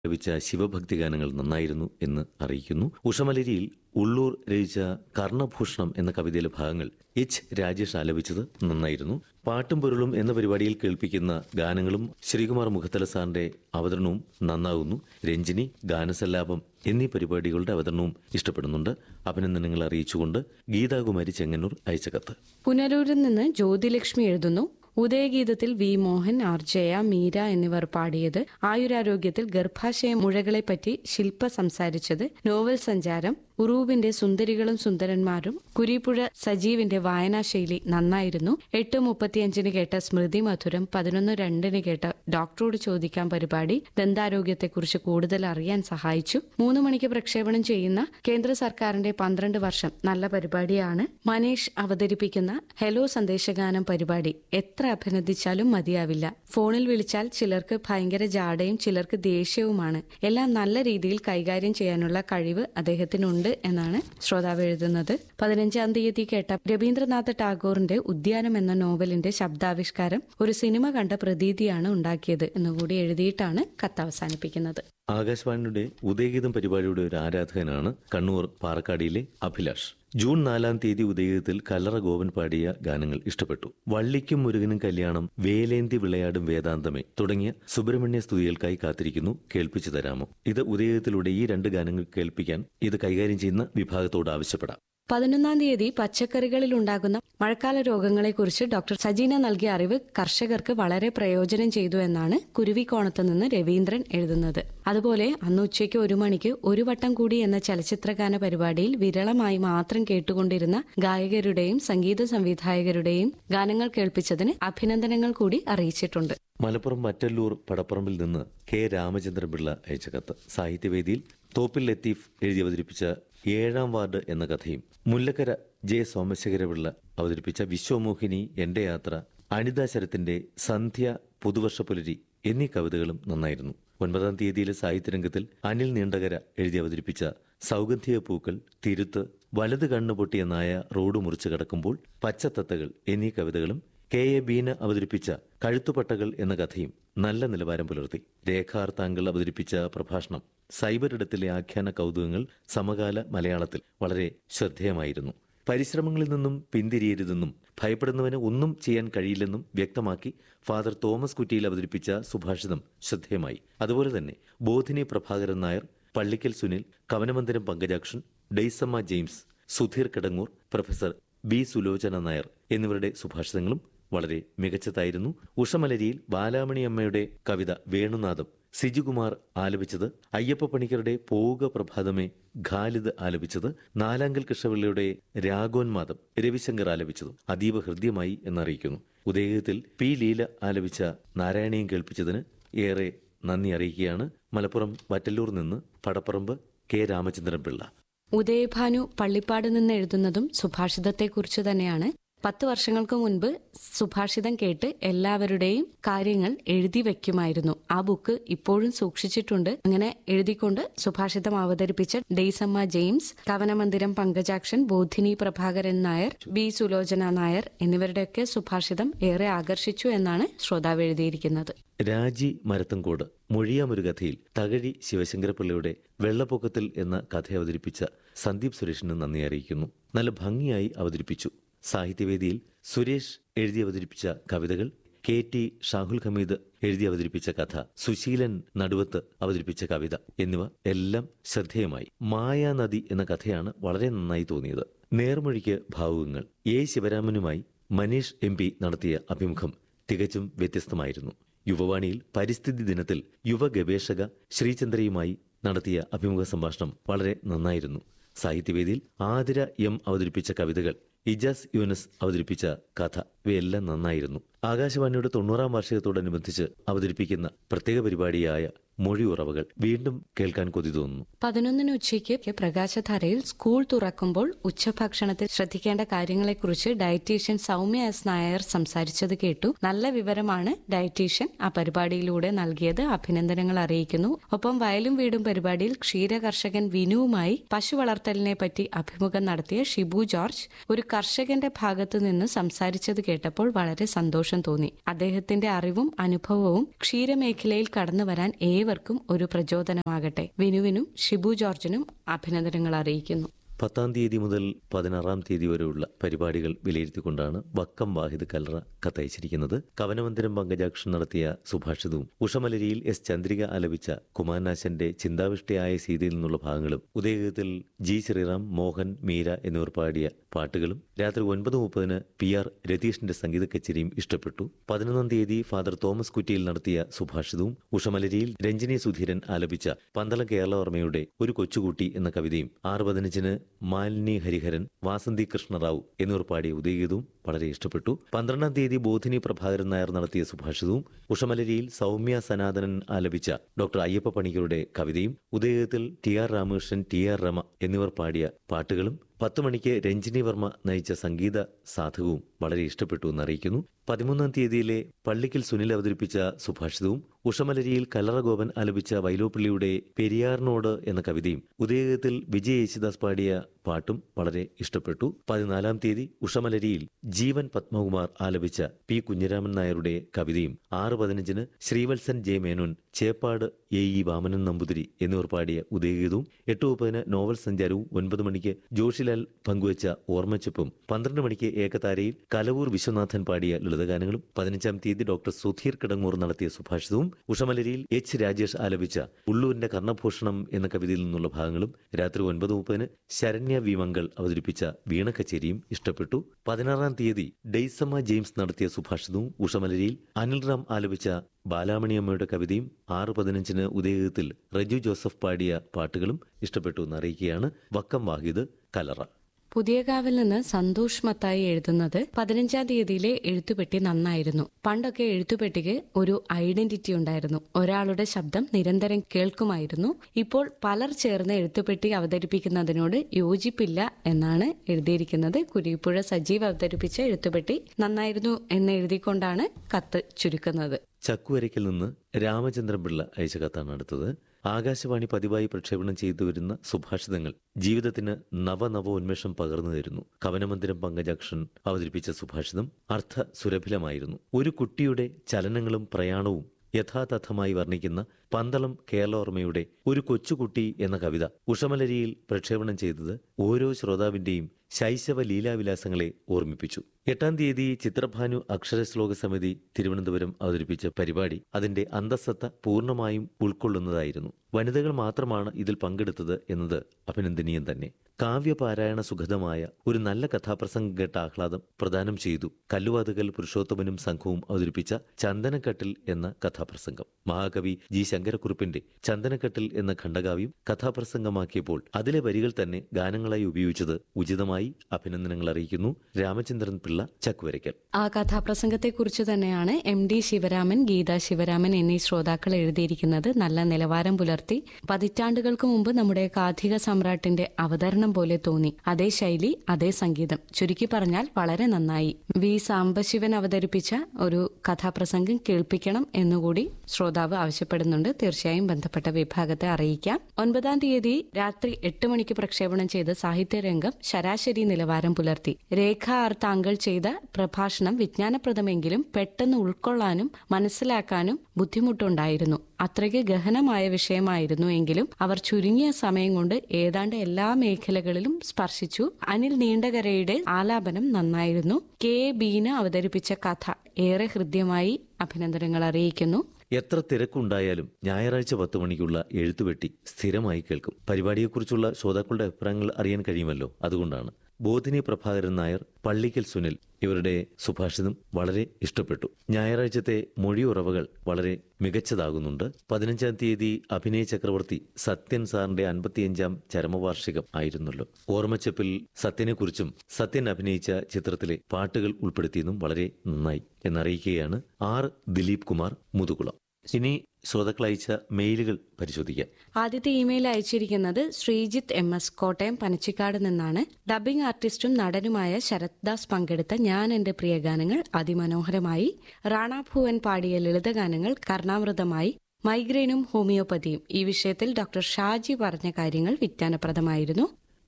ലഭിച്ച ശിവഭക്തി ഗാനങ്ങൾ നന്നായിരുന്നു എന്ന് അറിയിക്കുന്നു ഉഷമലരിയിൽ ഉള്ളൂർ രചിച്ച കർണഭൂഷണം എന്ന കവിതയിലെ ഭാഗങ്ങൾ എച്ച് രാജേഷ് ആലപിച്ചത് നന്നായിരുന്നു പാട്ടും പൊരുളും എന്ന പരിപാടിയിൽ കേൾപ്പിക്കുന്ന ഗാനങ്ങളും ശ്രീകുമാർ മുഖത്തല സാറിന്റെ അവതരണവും നന്നാകുന്നു രഞ്ജിനി ഗാനസല്ലാപം എന്നീ പരിപാടികളുടെ അവതരണവും ഇഷ്ടപ്പെടുന്നുണ്ട് അഭിനന്ദനങ്ങൾ അറിയിച്ചുകൊണ്ട് ഗീതാകുമാരി ചെങ്ങന്നൂർ അയച്ച കത്ത് പുനലൂരിൽ നിന്ന് ജ്യോതിലക്ഷ്മി എഴുതുന്നു ഉദയഗീതത്തിൽ വി മോഹൻ ആർ ജയ മീര എന്നിവർ പാടിയത് ആയുരാരോഗ്യത്തിൽ ഗർഭാശയ മുഴകളെപ്പറ്റി ശില്പ സംസാരിച്ചത് നോവൽ സഞ്ചാരം ഉറൂബിന്റെ സുന്ദരികളും സുന്ദരന്മാരും കുരിപ്പുഴ സജീവിന്റെ വായനാശൈലി നന്നായിരുന്നു എട്ട് മുപ്പത്തിയഞ്ചിന് കേട്ട സ്മൃതി മധുരം പതിനൊന്ന് രണ്ടിന് കേട്ട ഡോക്ടറോട് ചോദിക്കാൻ പരിപാടി ദന്താരോഗ്യത്തെക്കുറിച്ച് കൂടുതൽ അറിയാൻ സഹായിച്ചു മൂന്ന് മണിക്ക് പ്രക്ഷേപണം ചെയ്യുന്ന കേന്ദ്ര സർക്കാരിന്റെ പന്ത്രണ്ട് വർഷം നല്ല പരിപാടിയാണ് മനീഷ് അവതരിപ്പിക്കുന്ന ഹെലോ സന്ദേശഗാനം പരിപാടി എത്ര അഭിനന്ദിച്ചാലും മതിയാവില്ല ഫോണിൽ വിളിച്ചാൽ ചിലർക്ക് ഭയങ്കര ജാടയും ചിലർക്ക് ദേഷ്യവുമാണ് എല്ലാം നല്ല രീതിയിൽ കൈകാര്യം ചെയ്യാനുള്ള കഴിവ് അദ്ദേഹത്തിനുണ്ട് എന്നാണ് ശ്രോതാവ് എഴുതുന്നത് പതിനഞ്ചാം തീയതി കേട്ട രവീന്ദ്രനാഥ് ടാഗോറിന്റെ ഉദ്യാനം എന്ന നോവലിന്റെ ശബ്ദാവിഷ്കാരം ഒരു സിനിമ കണ്ട പ്രതീതിയാണ് ഉണ്ടാക്കിയത് എന്നുകൂടി എഴുതിയിട്ടാണ് കത്ത് അവസാനിപ്പിക്കുന്നത് ആകാശവാണിയുടെ ഉദയഗീതം പരിപാടിയുടെ ഒരു ആരാധകനാണ് കണ്ണൂർ പാറക്കാടിയിലെ അഭിലാഷ് ജൂൺ നാലാം തീയതി ഉദയഗീതത്തിൽ കല്ലറ ഗോപൻ പാടിയ ഗാനങ്ങൾ ഇഷ്ടപ്പെട്ടു വള്ളിക്കും മുരുകനും കല്യാണം വേലേന്തി വിളയാടും വേദാന്തമേ തുടങ്ങിയ സുബ്രഹ്മണ്യ സ്തുതികൾക്കായി കാത്തിരിക്കുന്നു കേൾപ്പിച്ചു തരാമോ ഇത് ഉദയഗീതത്തിലൂടെ ഈ രണ്ട് ഗാനങ്ങൾ കേൾപ്പിക്കാൻ ഇത് കൈകാര്യം ചെയ്യുന്ന വിഭാഗത്തോട് ആവശ്യപ്പെടാം പതിനൊന്നാം തീയതി പച്ചക്കറികളിൽ ഉണ്ടാകുന്ന മഴക്കാല രോഗങ്ങളെക്കുറിച്ച് ഡോക്ടർ സജീന നൽകിയ അറിവ് കർഷകർക്ക് വളരെ പ്രയോജനം ചെയ്തു എന്നാണ് കുരുവിക്കോണത്ത് നിന്ന് രവീന്ദ്രൻ എഴുതുന്നത് അതുപോലെ അന്ന് ഉച്ചയ്ക്ക് ഒരു മണിക്ക് ഒരു വട്ടം കൂടി എന്ന ചലച്ചിത്രഗാന പരിപാടിയിൽ വിരളമായി മാത്രം കേട്ടുകൊണ്ടിരുന്ന ഗായകരുടെയും സംഗീത സംവിധായകരുടെയും ഗാനങ്ങൾ കേൾപ്പിച്ചതിന് അഭിനന്ദനങ്ങൾ കൂടി അറിയിച്ചിട്ടുണ്ട് മലപ്പുറം മറ്റല്ലൂർ പടപ്പറമ്പിൽ നിന്ന് കെ രാമചന്ദ്രൻപിള്ള അയച്ച കത്ത് സാഹിത്യവേദിയിൽ തോപ്പിൽ ലത്തീഫ് എഴുതി അവതരിപ്പിച്ച ഏഴാം വാർഡ് എന്ന കഥയും മുല്ലക്കര ജെ സോമശേഖരപിള്ള അവതരിപ്പിച്ച വിശ്വമോഹിനി എന്റെ യാത്ര അനിത ശരത്തിന്റെ സന്ധ്യ പുതുവർഷ പുലരി എന്നീ കവിതകളും നന്നായിരുന്നു ഒൻപതാം തീയതിയിലെ സാഹിത്യരംഗത്തിൽ അനിൽ നീണ്ടകര എഴുതി അവതരിപ്പിച്ച സൗഗന്ധിക പൂക്കൾ തിരുത്ത് വലത് കണ്ണു പൊട്ടിയ നായ റോഡ് മുറിച്ചു കടക്കുമ്പോൾ പച്ചത്തത്തകൾ എന്നീ കവിതകളും കെ എ ബീന അവതരിപ്പിച്ച കഴുത്തുപട്ടകൾ എന്ന കഥയും നല്ല നിലവാരം പുലർത്തി രേഖാർ താങ്കൾ അവതരിപ്പിച്ച പ്രഭാഷണം സൈബറിടത്തിലെ ആഖ്യാന കൗതുകങ്ങൾ സമകാല മലയാളത്തിൽ വളരെ ശ്രദ്ധേയമായിരുന്നു പരിശ്രമങ്ങളിൽ നിന്നും പിന്തിരിയരുതെന്നും ഭയപ്പെടുന്നവന് ഒന്നും ചെയ്യാൻ കഴിയില്ലെന്നും വ്യക്തമാക്കി ഫാദർ തോമസ് കുറ്റിയിൽ അവതരിപ്പിച്ച സുഭാഷിതം ശ്രദ്ധേയമായി അതുപോലെ തന്നെ Bodhini Prabhakaran Nair Pallikkal Sunil Kavanamandiram Pankajakshan Daisamma James Sudheer Kidangoor professor B Sulochana Nair എന്നിവരുടെ സുഭാഷിതങ്ങളും വളരെ മികച്ചതായിരുന്നു ഉഷമലരിയിൽ ബാലാമണി അമ്മയുടെ കവിത വേണുനാഥം സിജുകുമാർ ആലപിച്ചത് അയ്യപ്പ പണിക്കരുടെ പോവുക പ്രഭാതമേ ഖാലിദ് ആലപിച്ചത് നാലാങ്കൽ കൃഷ്ണപിള്ളയുടെ രാഗോന്മാദം രവിശങ്കർ ആലപിച്ചതും അതീവ ഹൃദ്യമായി എന്നറിയിക്കുന്നു ഉദയഗീതത്തിൽ പി ലീല ആലപിച്ച നാരായണീയം കേൾപ്പിച്ചതിന് ഏറെ നന്ദി അറിയിക്കുകയാണ് മലപ്പുറം വറ്റല്ലൂർ നിന്ന് പടപ്പറമ്പ് കെ രാമചന്ദ്രൻ പിള്ള ഉദയഭാനു പള്ളിപ്പാട് നിന്ന് എഴുതുന്നതും സുഭാഷിതത്തെക്കുറിച്ച് തന്നെയാണ് പത്ത് വർഷങ്ങൾക്ക് മുൻപ് സുഭാഷിതം കേട്ട് എല്ലാവരുടെയും കാര്യങ്ങൾ എഴുതി വെക്കുമായിരുന്നു ആ ബുക്ക് ഇപ്പോഴും സൂക്ഷിച്ചിട്ടുണ്ട് അങ്ങനെ എഴുതിക്കൊണ്ട് സുഭാഷിതം അവതരിപ്പിച്ച ഡെയ്സമ്മ ജെയിംസ് കവനമന്ദിരം പങ്കജാക്ഷൻ ബോധിനി പ്രഭാകരൻ നായർ ബി സുലോചന നായർ എന്നിവരുടെയൊക്കെ സുഭാഷിതം ഏറെ ആകർഷിച്ചു എന്നാണ് ശ്രോതാവ് എഴുതിയിരിക്കുന്നത് രാജി മരത്തങ്കോട് മൊഴിയാമൊരു കഥയിൽ തകഴി ശിവശങ്കരപിള്ളയുടെ വെള്ളപ്പൊക്കത്തിൽ എന്ന കഥ അവതരിപ്പിച്ച സന്ദീപ് സുരേഷിന് നന്ദി അറിയിക്കുന്നു നല്ല ഭംഗിയായി അവതരിപ്പിച്ചു സാഹിത്യവേദിയിൽ സുരേഷ് എഴുതി അവതരിപ്പിച്ച കവിതകൾ കെ ടി ഷാഹുൽ ഹമീദ് എഴുതി അവതരിപ്പിച്ച കഥ സുശീലൻ നടുവത്ത് അവതരിപ്പിച്ച കവിത എന്നിവ എല്ലാം ശ്രദ്ധേയമായി മായാനദി എന്ന കഥയാണ് വളരെ നന്നായി തോന്നിയത് നേർമൊഴിക്ക് ഭാവുകങ്ങൾ എ ശിവരാമനുമായി മനീഷ് എം പി നടത്തിയ അഭിമുഖം തികച്ചും വ്യത്യസ്തമായിരുന്നു യുവവാണിയിൽ പരിസ്ഥിതി ദിനത്തിൽ യുവ ഗവേഷക ശ്രീചന്ദ്രയുമായി നടത്തിയ അഭിമുഖ സംഭാഷണം വളരെ നന്നായിരുന്നു സാഹിത്യവേദിയിൽ ആതിര എം അവതരിപ്പിച്ച കവിതകൾ ഇജാസ് യൂനസ് അവതരിപ്പിച്ച കഥ ഇവയെല്ലാം നന്നായിരുന്നു ആകാശവാണിയുടെ തൊണ്ണൂറാം വാർഷികത്തോടനുബന്ധിച്ച് അവതരിപ്പിക്കുന്ന പ്രത്യേക പരിപാടിയായ മൊഴി ഉറവകൾ വീണ്ടും കേൾക്കാൻ കൊതി തോന്നുന്നു പതിനൊന്നിന് ഉച്ചയ്ക്ക് പ്രകാശധാരയിൽ സ്കൂൾ തുറക്കുമ്പോൾ ഉച്ചഭക്ഷണത്തിൽ ശ്രദ്ധിക്കേണ്ട കാര്യങ്ങളെക്കുറിച്ച് ഡയറ്റീഷ്യൻ സൗമ്യ എസ് നായർ സംസാരിച്ചത് കേട്ടു നല്ല വിവരമാണ് ഡയറ്റീഷ്യൻ ആ പരിപാടിയിലൂടെ നൽകിയത് അഭിനന്ദനങ്ങൾ അറിയിക്കുന്നു ഒപ്പം വയലും വീടും പരിപാടിയിൽ ക്ഷീര കർഷകൻ വിനുവുമായി പശു വളർത്തലിനെ പറ്റി അഭിമുഖം നടത്തിയ ഷിബു ജോർജ് ഒരു കർഷകന്റെ ഭാഗത്തു നിന്ന് സംസാരിച്ചത് കേട്ടപ്പോൾ വളരെ സന്തോഷം തോന്നി അദ്ദേഹത്തിന്റെ അറിവും അനുഭവവും ക്ഷീരമേഖലയിൽ കടന്നു വരാൻ ഏവർക്കും ഏവർക്കും ഒരു പ്രചോദനമാകട്ടെ വിനുവിനും ഷിബു ജോർജിനും അഭിനന്ദനങ്ങൾ അറിയിക്കുന്നു പത്താം തീയതി മുതൽ പതിനാറാം തീയതി വരെയുള്ള പരിപാടികൾ വിലയിരുത്തിക്കൊണ്ടാണ് വക്കം വാഹിദ് കല്ലറ കത്തയച്ചിരിക്കുന്നത് കവനമന്ദിരം പങ്കജാക്ഷൻ നടത്തിയ സുഭാഷിതവും ഉഷമലരിയിൽ എസ് ചന്ദ്രിക ആലപിച്ച കുമാരനാശന്റെ ചിന്താവിഷ്ടയായ സീതയിൽ നിന്നുള്ള ഭാഗങ്ങളും ഉദയഗീതത്തിൽ ജി ശ്രീറാം മോഹൻ മീര എന്നിവർ പാടിയ പാട്ടുകളും രാത്രി ഒൻപത് മുപ്പതിന് പി ആർ രതീഷിന്റെ സംഗീത കച്ചേരിയും ഇഷ്ടപ്പെട്ടു പതിനൊന്നാം തീയതി ഫാദർ തോമസ് കുറ്റിയിൽ നടത്തിയ സുഭാഷിതവും ഉഷമലരിയിൽ രഞ്ജിനി സുധീരൻ ആലപിച്ച പന്തളം കേരളവർമ്മയുടെ ഒരു കൊച്ചുകുട്ടി എന്ന കവിതയും ആറ് പതിനഞ്ചിന് മാലിനി ഹരിഹരൻ വാസന്തി കൃഷ്ണറാവു എന്നിവർ പാടിയ ഉദയഗീതവും വളരെ ഇഷ്ടപ്പെട്ടു പന്ത്രണ്ടാം തീയതി ബോധിനി പ്രഭാകരൻ നായർ നടത്തിയ സുഭാഷിതവും ഉഷമലരിയിൽ സൗമ്യ സനാതനൻ ആലപിച്ച ഡോക്ടർ അയ്യപ്പ പണിക്കരുടെ കവിതയും ഉദയഗീതത്തിൽ T R Ramakrishnan T R Rama എന്നിവർ പാടിയ പാട്ടുകളും പത്ത് മണിക്ക് രഞ്ജിനി വർമ്മ നയിച്ച സംഗീത സാധകവും വളരെ ഇഷ്ടപ്പെട്ടു എന്ന് അറിയിക്കുന്നു പതിമൂന്നാം തീയതിയിലെ പള്ളിക്കൽ സുനിൽ അവതരിപ്പിച്ച സുഭാഷിതവും ഉഷമലരിയിൽ കല്ലറഗോപൻ ആലപിച്ച വൈലോപ്പള്ളിയുടെ പെരിയാറിനോട് എന്ന കവിതയും ഉദയഗീതത്തിൽ വിജയ് യേശുദാസ് പാടിയ പാട്ടും വളരെ ഇഷ്ടപ്പെട്ടു പതിനാലാം തീയതി ഉഷമലരിയിൽ ജീവൻ പത്മകുമാർ ആലപിച്ച പി കുഞ്ഞിരാമൻ നായരുടെ കവിതയും ആറ് പതിനഞ്ചിന് Sreevalsan J Menon Cheppad A E Vamanan Namboothiri എന്നിവർ പാടിയ ഉദയഗീതവും എട്ട് മുപ്പതിന് നോവൽ സഞ്ചാരവും ഒൻപത് മണിക്ക് ജോഷിലാൽ പങ്കുവച്ച ഓർമ്മച്ചപ്പും പന്ത്രണ്ട് മണിക്ക് ഏകതാരയിൽ കലവൂർ വിശ്വനാഥൻ പാടിയ ലളിതഗാനങ്ങളും പതിനഞ്ചാം തീയതി ഡോക്ടർ സുധീർ കിടങ്ങൂർ നടത്തിയ സുഭാഷിതവും ഉഷമലരിയിൽ എച്ച് രാജേഷ് ആലപിച്ച ഉള്ളൂരിന്റെ കർണഭൂഷണം എന്ന കവിതയിൽ നിന്നുള്ള ഭാഗങ്ങളും രാത്രി ഒൻപത് മുപ്പതിന് ശരണ്യ വി മംഗൾ അവതരിപ്പിച്ച വീണ കച്ചേരിയും ഇഷ്ടപ്പെട്ടു പതിനാറാം തീയതി ഡെയ്സമ്മ ജെയിംസ് നടത്തിയ സുഭാഷിതവും ഉഷമലരിയിൽ അനിൽ റാം ആലപിച്ച ബാലാമണിയമ്മയുടെ കവിതയും ആറ് പതിനഞ്ചിന് ഉദയഗീതത്തിൽ റജു ജോസഫ് പാടിയ പാട്ടുകളും ഇഷ്ടപ്പെട്ടു എന്ന് അറിയിക്കുകയാണ് വക്കം വാഹിദ് കലറ പുതിയകാവിൽ നിന്ന് സന്തോഷ് മത്തായി എഴുതുന്നത് പതിനഞ്ചാം തീയതിയിലെ എഴുത്തുപെട്ടി നന്നായിരുന്നു പണ്ടൊക്കെ എഴുത്തുപെട്ടിക്ക് ഒരു ഐഡന്റിറ്റി ഉണ്ടായിരുന്നു ഒരാളുടെ ശബ്ദം നിരന്തരം കേൾക്കുമായിരുന്നു ഇപ്പോൾ പലർ ചേർന്ന് എഴുത്തുപെട്ടി അവതരിപ്പിക്കുന്നതിനോട് യോജിപ്പില്ല എന്നാണ് എഴുതിയിരിക്കുന്നത് കുരിപ്പുഴ സജീവ് അവതരിപ്പിച്ച എഴുത്തുപെട്ടി നന്നായിരുന്നു എന്ന് എഴുതിക്കൊണ്ടാണ് കത്ത് ചുരുക്കുന്നത് ചക്കുവരയ്ക്കിൽ നിന്ന് രാമചന്ദ്രൻ പിള്ള അയച്ച കത്താണ് അടുത്തത് ആകാശവാണി പതിവായി പ്രക്ഷേപണം ചെയ്തു വരുന്ന സുഭാഷിതങ്ങൾ ജീവിതത്തിന് നവനവ ഉന്മേഷം പകർന്നു തരുന്നു കവനമന്ദിരം പങ്കജാക്ഷൻ അവതരിപ്പിച്ച സുഭാഷിതം അർത്ഥ സുരഭിലമായിരുന്നു ഒരു കുട്ടിയുടെ ചലനങ്ങളും പ്രയാണവും യഥാതഥമായി വർണ്ണിക്കുന്ന പന്തളം കേരളോർമ്മയുടെ ഒരു കൊച്ചുകുട്ടി എന്ന കവിത ഉഷമലരിയിൽ പ്രക്ഷേപണം ചെയ്തത് ഓരോ ശ്രോതാവിന്റെയും ശൈശവ ലീലാവിലാസങ്ങളെ ഓർമ്മിപ്പിച്ചു എട്ടാം തീയതി ചിത്രഭാനു അക്ഷരശ്ലോക സമിതി തിരുവനന്തപുരം അവതരിപ്പിച്ച പരിപാടി അതിന്റെ അന്തസ്സത്ത പൂർണ്ണമായും ഉൾക്കൊള്ളുന്നതായിരുന്നു വനിതകൾ മാത്രമാണ് ഇതിൽ പങ്കെടുത്തത് എന്നത് അഭിനന്ദനീയം തന്നെ കാവ്യപാരായണ സുഖതമായ ഒരു നല്ല കഥാപ്രസംഗം കേട്ട ആഹ്ലാദം പ്രദാനം ചെയ്തു കല്ലുവാതുകൽ പുരുഷോത്തമനും സംഘവും അവതരിപ്പിച്ച ചന്ദനക്കട്ടിൽ എന്ന കഥാപ്രസംഗം മഹാകവി ജി ശങ്കരക്കുറുപ്പിന്റെ ചന്ദനക്കട്ടിൽ എന്ന ഖണ്ഡകാവ്യം കഥാപ്രസംഗമാക്കിയപ്പോൾ അതിലെ വരികൾ തന്നെ ഗാനങ്ങളായി ഉപയോഗിച്ചത് ഉചിതമായി അഭിനന്ദനങ്ങൾ അറിയിക്കുന്നു രാമചന്ദ്രൻ പിള്ള ചക്കുവരയ്ക്കൽ ആ കഥാപ്രസംഗത്തെക്കുറിച്ച് തന്നെയാണ് എം ഡി ശിവരാമൻ ഗീത ശിവരാമൻ എന്നീ ശ്രോതാക്കൾ എഴുതിയിരിക്കുന്നത് നല്ല നിലവാരം പുലർത്തി പതിറ്റാണ്ടുകൾക്ക് മുമ്പ് നമ്മുടെ കാഥിക സമ്രാട്ടിന്റെ അവതരണം പോലെ തോന്നി അതേ ശൈലി അതേ സംഗീതം ചുരുക്കി പറഞ്ഞാൽ വളരെ നന്നായി വി സാംബശിവൻ അവതരിപ്പിച്ച ഒരു കഥാപ്രസംഗം കേൾപ്പിക്കണം എന്നുകൂടി ശ്രോതാവ് ആവശ്യപ്പെടുന്നുണ്ട് തീർച്ചയായും ബന്ധപ്പെട്ട വിഭാഗത്തെ അറിയിക്കാം ഒൻപതാം തീയതി രാത്രി എട്ട് മണിക്ക് പ്രക്ഷേപണം ചെയ്ത സാഹിത്യരംഗം ശരാശരി നിലവാരം പുലർത്തി രേഖ ആർ താങ്കൾ ചെയ്ത പ്രഭാഷണം വിജ്ഞാനപ്രദമെങ്കിലും പെട്ടെന്ന് ഉൾക്കൊള്ളാനും മനസ്സിലാക്കാനും ബുദ്ധിമുട്ടുണ്ടായിരുന്നു അത്രയ്ക്ക് ഗഹനമായ വിഷയമായിരുന്നു എങ്കിലും അവർ ചുരുങ്ങിയ സമയം കൊണ്ട് ഏതാണ്ട് എല്ലാ മേഖലകളിലും സ്പർശിച്ചു അനിൽ നീണ്ടകരയുടെ ആലാപനം നന്നായിരുന്നു കെ ബീന അവതരിപ്പിച്ച കഥ ഏറെ ഹൃദ്യമായി അഭിനന്ദനങ്ങൾ അറിയിക്കുന്നു എത്ര തിരക്കുണ്ടായാലും ഞായറാഴ്ച പത്ത് മണിക്കുള്ള എഴുത്തുപെട്ടി സ്ഥിരമായി കേൾക്കും പരിപാടിയെക്കുറിച്ചുള്ള ശ്രോതാക്കളുടെ അഭിപ്രായങ്ങൾ അറിയാൻ കഴിയുമല്ലോ അതുകൊണ്ടാണ് ബോധിനി പ്രഭാകരൻ നായർ പള്ളിക്കൽ സുനിൽ ഇവരുടെ സുഭാഷിതം വളരെ ഇഷ്ടപ്പെട്ടു ഞായറാഴ്ചത്തെ മൊഴിയുറവകൾ വളരെ മികച്ചതാകുന്നുണ്ട് പതിനഞ്ചാം തീയതി അഭിനയ ചക്രവർത്തി സത്യൻ സാറിന്റെ അൻപത്തിയഞ്ചാം ചരമവാർഷികം ആയിരുന്നല്ലോ ഓർമ്മച്ചപ്പിൽ സത്യനെക്കുറിച്ചും സത്യൻ അഭിനയിച്ച ചിത്രത്തിലെ പാട്ടുകൾ ഉൾപ്പെടുത്തിയതും വളരെ നന്നായി എന്നറിയിക്കുകയാണ് ആർ ദിലീപ് കുമാർ മുതുകുളം ഇനി ശ്രോതാക്കൾ അയച്ച മെയിലുകൾ പരിശോധിക്കാം ആദ്യത്തെ ഇമെയിൽ അയച്ചിരിക്കുന്നത് ശ്രീജിത്ത് എം എസ് കോട്ടയം പനച്ചിക്കാട് നിന്നാണ് ഡബിംഗ് ആർട്ടിസ്റ്റും നടനുമായ ശരത് ദാസ് പങ്കെടുത്ത ഞാൻ എന്റെ പ്രിയ ഗാനങ്ങൾ അതിമനോഹരമായി റാണ ഭുവൻ പാടിയ ലളിതഗാനങ്ങൾ കർണാമൃതമായി മൈഗ്രെയിനും ഹോമിയോപ്പതിയും ഈ വിഷയത്തിൽ ഡോക്ടർ ഷാജി പറഞ്ഞ കാര്യങ്ങൾ വിജ്ഞാനപ്രദമായിരുന്നു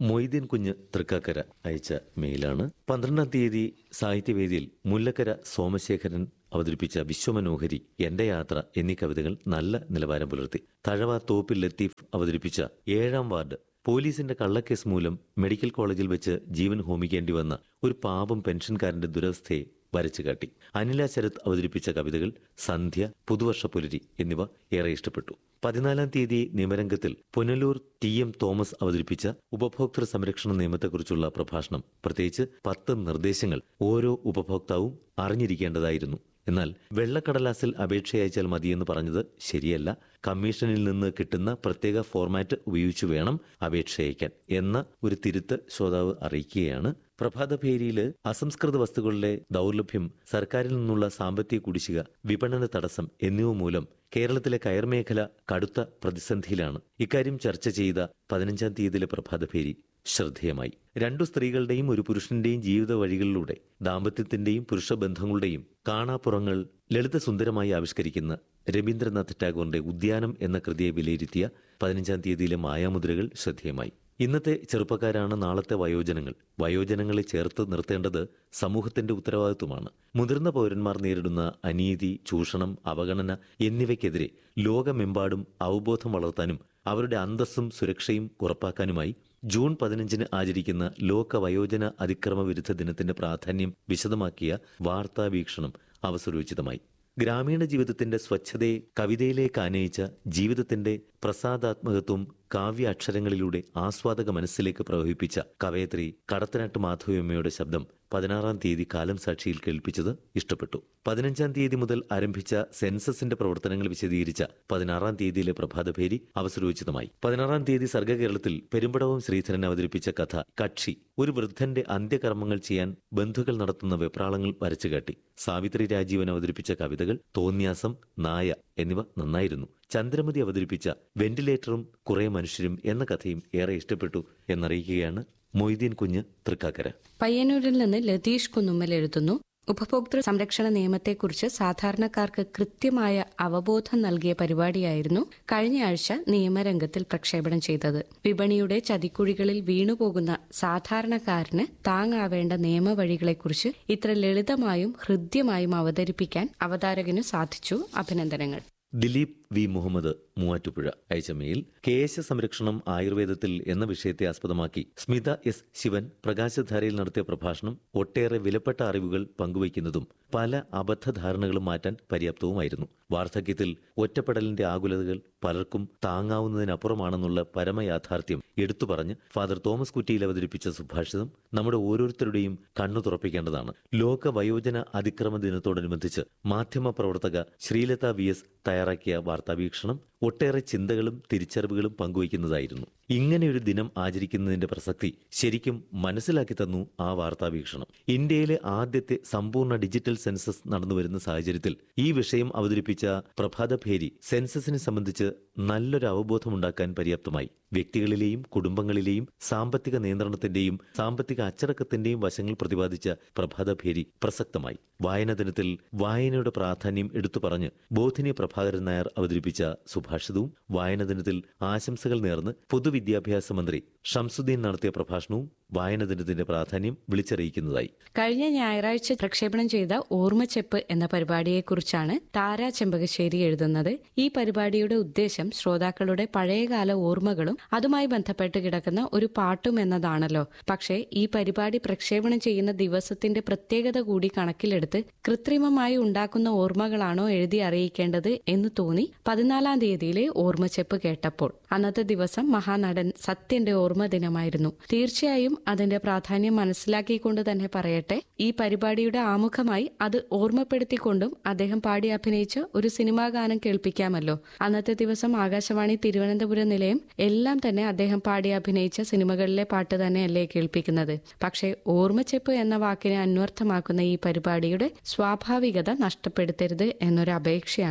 മൊയ്തീൻ കുഞ്ഞ് തൃക്കാക്കര അയച്ച മെയിലാണ് പന്ത്രണ്ടാം തീയതി സാഹിത്യവേദിയിൽ മുല്ലക്കര സോമശേഖരൻ അവതരിപ്പിച്ച വിശ്വമനോഹരി എന്റെ യാത്ര എന്നീ കവിതകൾ നല്ല നിലവാരം പുലർത്തി തഴവ തോപ്പിൽ ലത്തീഫ് അവതരിപ്പിച്ച ഏഴാം വാർഡ് പോലീസിന്റെ കള്ളക്കേസ് മൂലം മെഡിക്കൽ കോളേജിൽ വെച്ച് ജീവൻ ഹോമിക്കേണ്ടി വന്ന ഒരു പാപം പെൻഷൻകാരന്റെ ദുരവസ്ഥയെ വരച്ചു കാട്ടി അനില ശരത് അവതരിപ്പിച്ച കവിതകൾ സന്ധ്യ പുതുവർഷ പുലരി എന്നിവ ഏറെ ഇഷ്ടപ്പെട്ടു പതിനാലാം തീയതി നിയമരംഗത്തിൽ പുനലൂർ ടി എം തോമസ് അവതരിപ്പിച്ച ഉപഭോക്തൃ സംരക്ഷണ നിയമത്തെക്കുറിച്ചുള്ള പ്രഭാഷണം പ്രത്യേകിച്ച് പത്ത് നിർദ്ദേശങ്ങൾ ഓരോ ഉപഭോക്താവും അറിഞ്ഞിരിക്കേണ്ടതായിരുന്നു എന്നാൽ വെള്ളക്കടലാസിൽ അപേക്ഷ അയച്ചാൽ മതിയെന്ന് പറഞ്ഞത് ശരിയല്ല കമ്മീഷനിൽ നിന്ന് കിട്ടുന്ന പ്രത്യേക ഫോർമാറ്റ് ഉപയോഗിച്ചു വേണം അപേക്ഷ അയക്കാൻ എന്ന ഒരു തിരുത്ത് ശ്രോതാവ് അറിയിക്കുകയാണ് പ്രഭാതഭേരിയിൽ അസംസ്കൃത വസ്തുക്കളുടെ ദൗർലഭ്യം സർക്കാരിൽ നിന്നുള്ള സാമ്പത്തിക കുടിശ്ശിക വിപണന തടസ്സം എന്നിവ മൂലം കേരളത്തിലെ കയർ മേഖല കടുത്ത പ്രതിസന്ധിയിലാണ് ഇക്കാര്യം ചർച്ച ചെയ്ത പതിനഞ്ചാം തീയതിയിലെ പ്രഭാതഭേരി ശ്രദ്ധേയമായി രണ്ടു സ്ത്രീകളുടെയും ഒരു പുരുഷന്റെയും ജീവിത വഴികളിലൂടെ ദാമ്പത്യത്തിന്റെയും പുരുഷബന്ധങ്ങളുടെയും കാണാപ്പുറങ്ങൾ ലളിതസുന്ദരമായി ആവിഷ്കരിക്കുന്ന രവീന്ദ്രനാഥ് ടാഗോറിന്റെ ഉദ്യാനം എന്ന കൃതിയെ വിലയിരുത്തിയ പതിനഞ്ചാം തീയതിയിലെ മായാമുദ്രകൾ ശ്രദ്ധേയമായി ഇന്നത്തെ ചെറുപ്പക്കാരാണ് നാളത്തെ വയോജനങ്ങൾ വയോജനങ്ങളെ ചേർത്ത് നിർത്തേണ്ടത് സമൂഹത്തിന്റെ ഉത്തരവാദിത്വമാണ് മുതിർന്ന പൗരന്മാർ നേരിടുന്ന അനീതി ചൂഷണം അവഗണന എന്നിവയ്ക്കെതിരെ ലോകമെമ്പാടും അവബോധം വളർത്താനും അവരുടെ അന്തസ്സും സുരക്ഷയും ഉറപ്പാക്കാനുമായി ജൂൺ പതിനഞ്ചിന് ആചരിക്കുന്ന ലോക വയോജന അതിക്രമ വിരുദ്ധ ദിനത്തിന്റെ പ്രാധാന്യം വിശദമാക്കിയ വാർത്താ വീക്ഷണം അവസരോചിതമായി ഗ്രാമീണ ജീവിതത്തിന്റെ സ്വച്ഛതയെ കവിതയിലേക്ക് ആനയിച്ച ജീവിതത്തിന്റെ പ്രസാദാത്മകത്വം കാവ്യ അക്ഷരങ്ങളിലൂടെ ആസ്വാദക മനസ്സിലേക്ക് പ്രവഹിപ്പിച്ച കവയത്രി കടത്തനാട്ട് മാധവിയമ്മയുടെ ശബ്ദം പതിനാറാം തീയതി കാലം സാക്ഷിയിൽ കേൾപ്പിച്ചത് ഇഷ്ടപ്പെട്ടു പതിനഞ്ചാം തീയതി മുതൽ ആരംഭിച്ച സെൻസസിന്റെ പ്രവർത്തനങ്ങൾ വിശദീകരിച്ച പതിനാറാം തീയതിയിലെ പ്രഭാതഭേരി അവസരോചിതമായി പതിനാറാം തീയതി സർഗകേരളത്തിൽ പെരുമ്പടവും ശ്രീധരൻ അവതരിപ്പിച്ച കഥ കക്ഷി ഒരു വൃദ്ധന്റെ അന്ത്യകർമ്മങ്ങൾ ചെയ്യാൻ ബന്ധുക്കൾ നടത്തുന്ന വെപ്രാളങ്ങൾ വരച്ചുകാട്ടി സാവിത്രി രാജീവൻ അവതരിപ്പിച്ച കവിതകൾ തോന്യാസം നായ എന്നിവ നന്നായിരുന്നു ചന്ദ്രമതി അവതരിപ്പിച്ച വെന്റിലേറ്ററും കുറെ മനുഷ്യരും എന്ന കഥയും ഏറെ ഇഷ്ടപ്പെട്ടു എന്നറിയിക്കുകയാണ് മൊയ്തീൻ കുഞ്ഞ് തൃക്കാക്കര പയ്യന്നൂരിൽ നിന്ന് ലതീഷ് കുന്നുമ്മൽ എഴുതുന്നു ഉപഭോക്തൃ സംരക്ഷണ നിയമത്തെക്കുറിച്ച് സാധാരണക്കാർക്ക് കൃത്യമായ അവബോധം നൽകിയ പരിപാടിയായിരുന്നു കഴിഞ്ഞ ആഴ്ച നിയമരംഗത്തിൽ പ്രക്ഷേപണം ചെയ്തത് വിപണിയുടെ ചതിക്കുഴികളിൽ വീണുപോകുന്ന സാധാരണക്കാരന് താങ്ങാവേണ്ട നിയമവഴികളെക്കുറിച്ച് ഇത്ര ലളിതമായും ഹൃദ്യമായും അവതരിപ്പിക്കാൻ അവതാരകനു സാധിച്ചു അഭിനന്ദനങ്ങൾ ദിലീപ് വി മുഹമ്മദ് മൂവാറ്റുപുഴ അയച്ച മെയിൽ കേശ സംരക്ഷണം ആയുർവേദത്തിൽ എന്ന വിഷയത്തെ ആസ്പദമാക്കി സ്മിത എസ് ശിവൻ പ്രകാശധാരയിൽ നടത്തിയ പ്രഭാഷണം ഒട്ടേറെ വിലപ്പെട്ട അറിവുകൾ പങ്കുവയ്ക്കുന്നതും പല അബദ്ധധാരണകളും മാറ്റാൻ പര്യാപ്തവുമായിരുന്നു വാർദ്ധക്യത്തിൽ ഒറ്റപ്പെടലിന്റെ ആകുലതകൾ പലർക്കും താങ്ങാവുന്നതിനപ്പുറമാണെന്നുള്ള പരമയാഥാർത്ഥ്യം എടുത്തു പറഞ്ഞ് ഫാദർ തോമസ് കുറ്റിയിൽ അവതരിപ്പിച്ച സുഭാഷിതം നമ്മുടെ ഓരോരുത്തരുടെയും കണ്ണു തുറപ്പിക്കേണ്ടതാണ് ലോക വയോജന അതിക്രമ ദിനത്തോടനുബന്ധിച്ച് മാധ്യമ പ്രവർത്തക ശ്രീലത വി എസ് തയ്യാറാക്കിയ വാർത്താവീക്ഷണം ഒട്ടേറെ ചിന്തകളും തിരിച്ചറിവുകളും പങ്കുവയ്ക്കുന്നതായിരുന്നു ഇങ്ങനെയൊരു ദിനം ആചരിക്കുന്നതിന്റെ പ്രസക്തി ശരിക്കും മനസ്സിലാക്കി തന്നു ആ വാർത്താവീക്ഷണം ഇന്ത്യയിലെ ആദ്യത്തെ സമ്പൂർണ്ണ ഡിജിറ്റൽ സെൻസസ് നടന്നുവരുന്ന സാഹചര്യത്തിൽ ഈ വിഷയം അവതരിപ്പിച്ച പ്രഭാതഭേരി സെൻസസിനെ സംബന്ധിച്ച് നല്ലൊരു അവബോധമുണ്ടാക്കാൻ പര്യാപ്തമായി വ്യക്തികളിലെയും കുടുംബങ്ങളിലെയും സാമ്പത്തിക നിയന്ത്രണത്തിന്റെയും സാമ്പത്തിക അച്ചടക്കത്തിന്റെയും വശങ്ങൾ പ്രതിപാദിച്ച പ്രഭാതഭേരി പ്രസക്തമായി വായന ദിനത്തിൽ വായനയുടെ പ്രാധാന്യം എടുത്തു പറഞ്ഞ് ബോധിനി പ്രഭാകരൻ നായർ അവതരിപ്പിച്ച സുഭാഷിതവും വായന ദിനത്തിൽ ആശംസകൾ നേർന്ന് പൊതുവിദ്യാഭ്യാസ മന്ത്രി ഷംസുദ്ദീൻ നടത്തിയ പ്രഭാഷണവും വായന ദിനത്തിന്റെ പ്രാധാന്യം വിളിച്ചറിയിക്കുന്നതായി കഴിഞ്ഞ ഞായറാഴ്ച പ്രക്ഷേപണം ചെയ്ത ഓർമ്മച്ചെപ്പ് എന്ന പരിപാടിയെക്കുറിച്ചാണ് താര ചെമ്പകശ്ശേരി എഴുതുന്നത് ഈ പരിപാടിയുടെ ഉദ്ദേശം ശ്രോതാക്കളുടെ പഴയകാല ഓർമ്മകളും അതുമായി ബന്ധപ്പെട്ട് കിടക്കുന്ന ഒരു പാട്ടും എന്നതാണല്ലോ പക്ഷേ ഈ പരിപാടി പ്രക്ഷേപണം ചെയ്യുന്ന ദിവസത്തിന്റെ പ്രത്യേകത കൂടി കണക്കിലെടുത്ത് കൃത്രിമമായി ഉണ്ടാക്കുന്ന ഓർമ്മകളാണോ എഴുതി അറിയിക്കേണ്ടത് എന്ന് തോന്നി പതിനാലാം തീയതിയിലെ ഓർമ്മച്ചെപ്പ് കേട്ടപ്പോൾ അന്നത്തെ ദിവസം മഹാനടൻ സത്യന്റെ ഓർമ്മ ദിനമായിരുന്നു തീർച്ചയായും അതിന്റെ പ്രാധാന്യം മനസ്സിലാക്കിക്കൊണ്ട് തന്നെ പറയട്ടെ ഈ പരിപാടിയുടെ ആമുഖമായി അത് ഓർമ്മപ്പെടുത്തിക്കൊണ്ടും അദ്ദേഹം പാടി അഭിനയിച്ച ഒരു സിനിമാ ഗാനം കേൾപ്പിക്കാമല്ലോ അന്നത്തെ ദിവസം ആകാശവാണി തിരുവനന്തപുരം നിലയം എല്ലാം തന്നെ അദ്ദേഹം പാടി അഭിനയിച്ച സിനിമകളിലെ പാട്ട് തന്നെയല്ലേ കേൾപ്പിക്കുന്നത് പക്ഷേ ഓർമ്മച്ചെപ്പ് എന്ന വാക്കിനെ അന്വർത്ഥമാക്കുന്ന ഈ പരിപാടിയുടെ സ്വാഭാവികത നഷ്ടപ്പെടുത്തരുത് എന്നൊരു അപേക്ഷയാണ്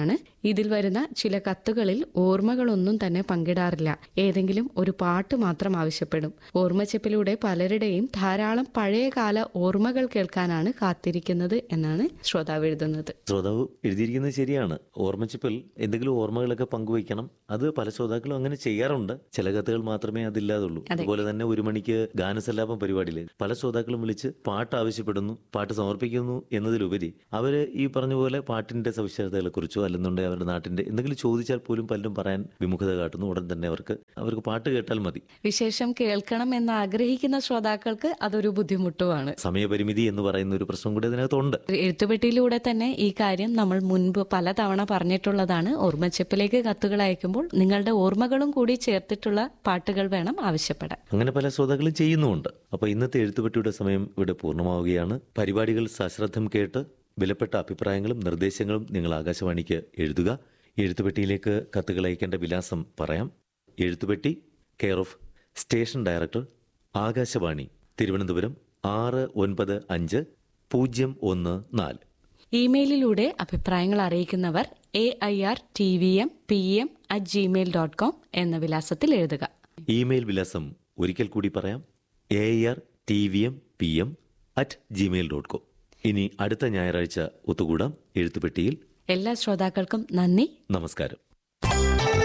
ഇതിൽ വരുന്ന ചില കത്തുകളിൽ ഓർമ്മകളൊന്നും തന്നെ പങ്കിടാറില്ല ഏതെങ്കിലും ഒരു പാട്ട് മാത്രം ആവശ്യപ്പെടും ഓർമ്മച്ചെപ്പിലൂടെ പലരുടെയും ധാരാളം പഴയകാല ഓർമ്മകൾ കേൾക്കാനാണ് കാത്തിരിക്കുന്നത് എന്നാണ് ശ്രോതാവ് എഴുതുന്നത് ശ്രോതാവ് എഴുതിയിരിക്കുന്നത് ശരിയാണ് ഓർമ്മച്ചിപ്പിൽ എന്തെങ്കിലും ഓർമ്മകളൊക്കെ പങ്കുവയ്ക്കണം അത് പല ശ്രോതാക്കളും അങ്ങനെ ചെയ്യാറുണ്ട് ചില കത്തുകൾ മാത്രമേ അതില്ലാതുള്ളൂ അതുപോലെ തന്നെ ഒരു മണിക്ക് ഗാനസല്ലാപം പരിപാടിയിൽ പല ശ്രോതാക്കളും വിളിച്ച് പാട്ട് ആവശ്യപ്പെടുന്നു പാട്ട് സമർപ്പിക്കുന്നു എന്നതിലുപരി അവര് ഈ പറഞ്ഞ പോലെ പാട്ടിന്റെ സവിശേഷതകളെ കുറിച്ചോ അല്ലെന്നുണ്ടെങ്കിൽ അവരുടെ നാട്ടിന്റെ എന്തെങ്കിലും ചോദിച്ചാൽ പോലും പലരും പറയാൻ വിമുഖത കാട്ടുന്നു ഉടൻ തന്നെ അവർക്ക് അവർക്ക് പാട്ട് കേട്ടാൽ മതി വിശേഷം കേൾക്കണം എന്ന് ആഗ്രഹിക്കുന്ന ശ്രോതാക്കൾക്ക് അതൊരു ബുദ്ധിമുട്ടുമാണ് സമയപരിമിതി എന്ന് പറയുന്ന ഒരു പ്രശ്നം കൂടി അതിനകത്തുണ്ട് എഴുത്തുപെട്ടിയിലൂടെ തന്നെ ഈ കാര്യം നമ്മൾ മുൻപ് പലതവണ പറഞ്ഞിട്ടുള്ളതാണ് ഓർമ്മച്ചെപ്പിലേക്ക് കത്തുകൾ അയക്കുമ്പോൾ നിങ്ങളുടെ ഓർമ്മകളും കൂടി ചേർത്തിട്ടുള്ള പാട്ടുകൾ വേണം ആവശ്യപ്പെടാൻ അങ്ങനെ പല ശ്രോതാക്കളും ചെയ്യുന്നുമുണ്ട് അപ്പൊ ഇന്നത്തെ എഴുത്തുപെട്ടിയുടെ സമയം ഇവിടെ പൂർണ്ണമാവുകയാണ് പരിപാടികൾ സശ്രദ്ധം കേട്ട് വിലപ്പെട്ട അഭിപ്രായങ്ങളും നിർദ്ദേശങ്ങളും നിങ്ങൾ ആകാശവാണിക്ക് എഴുതുക എഴുത്തുപെട്ടിയിലേക്ക് കത്തുകൾ അയക്കേണ്ട വിലാസം പറയാം എഴുത്തുപെട്ടി care of station director Akashvani Thiruvananthapuram ആറ് ഒൻപത് അഞ്ച് പൂജ്യം ഒന്ന് നാല് ഇമെയിലിലൂടെ അഭിപ്രായങ്ങൾ അറിയിക്കുന്നവർ A I R T V M P M at Gmail dot com എന്ന വിലാസത്തിൽ എഴുതുക ഇമെയിൽ വിലാസം ഒരിക്കൽ കൂടി പറയാം A R T V M P M at Gmail dot com ഇനി അടുത്ത ഞായറാഴ്ച ഒത്തുകൂടാം എഴുത്തുപെട്ടിയിൽ എല്ലാ ശ്രോതാക്കൾക്കും നന്ദി നമസ്കാരം